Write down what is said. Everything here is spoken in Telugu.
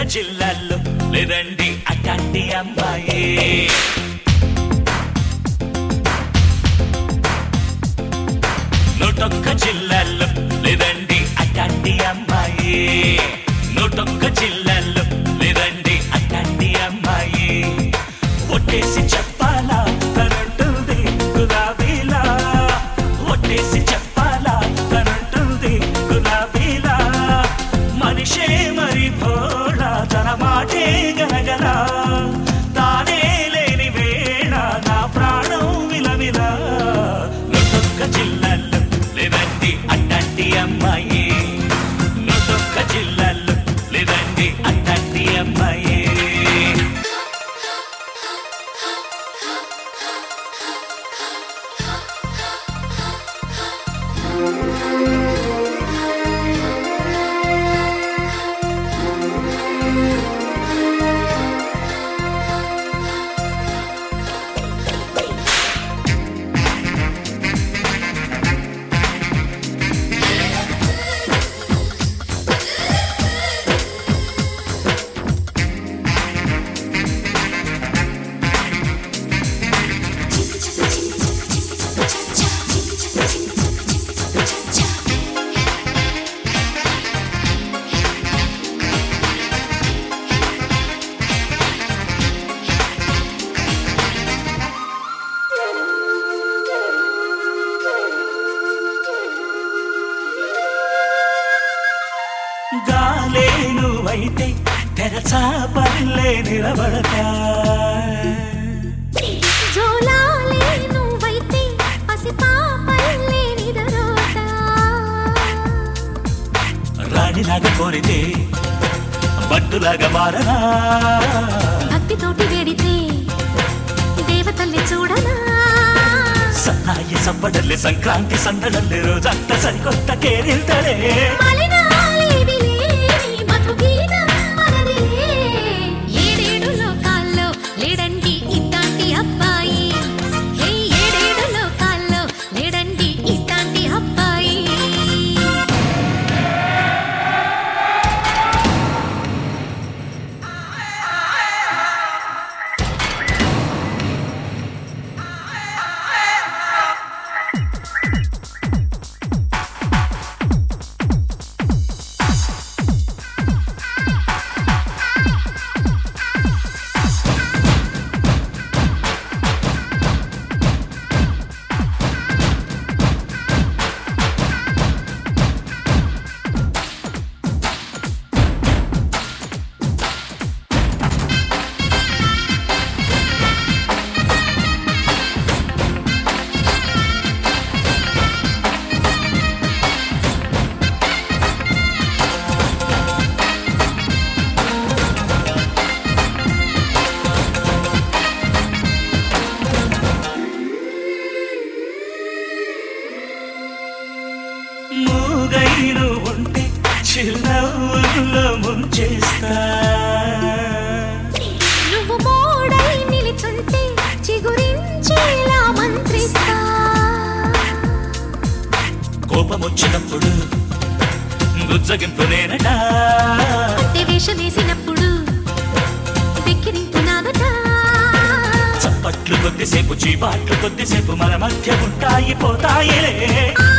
జిల్లాల్లో లేదండి అట్లాంటి అమ్మాయి నూటొక్క జిల్లాల్లో లేదండి అట్లాంటి అమ్మాయి నూటొక్క జిల్లాల్లో లేదండి అట్లాంటి అమ్మాయి ఒట్టేసి చెప్పాలా తనంటుంది గులాబీలా ఒట్టేసి చెప్పాలా తనంటుంది గులాబీలా మనిషే మరి భోళా తన మాటే గనగల తానే లేని వేళ నా ప్రాణం విలవిలా నొట్టొక్క జిల్లాల్లో లేదండి అట్లాంటి అమ్మాయి నొట్టొక్క జిల్లాల్లో లేదండి అట్లాంటి అమ్మాయి గాలే నువ్వైతే తెరచా పల్లె నిలబడతా జోలాలే నువ్వైతే పసిపాపల్లే నిదరోతా రాణిలాగా కోరితే బట్టులాగా మారనా భక్తితోటి వేడితే దేవతల్ని చూడనా సన్నాయి సంబడల్లే సంక్రాంతి సందడల్లే రోజంతా సరికొత్త కేరింతలే మలినాలేవి లేని మధుగీతం మనదిలే. ఏడేడు లోకాల్లో లేడండి ఇట్లాంటి అబ్బాయి హే ఏడేడు లోకాల్లో లేడండి ఇట్లాంటి అబ్బాయి మూగైన ఉంటే చిరునవ్వుల్లో ముంచేస్తా నువ్వు మోడై నిలిచుంటే చిగురించేలా మంత్రిస్తా కోపం వచ్చినప్పుడు బుజ్జగింపు నేనట కొత్త వేషం వేసినప్పుడు వెక్కిరింపు నాదట చప్పట్లు కొద్దిసేపు చీపాట్లు కొద్దిసేపు మన మధ్య ఉంటాయి పోతాయిలే ఆ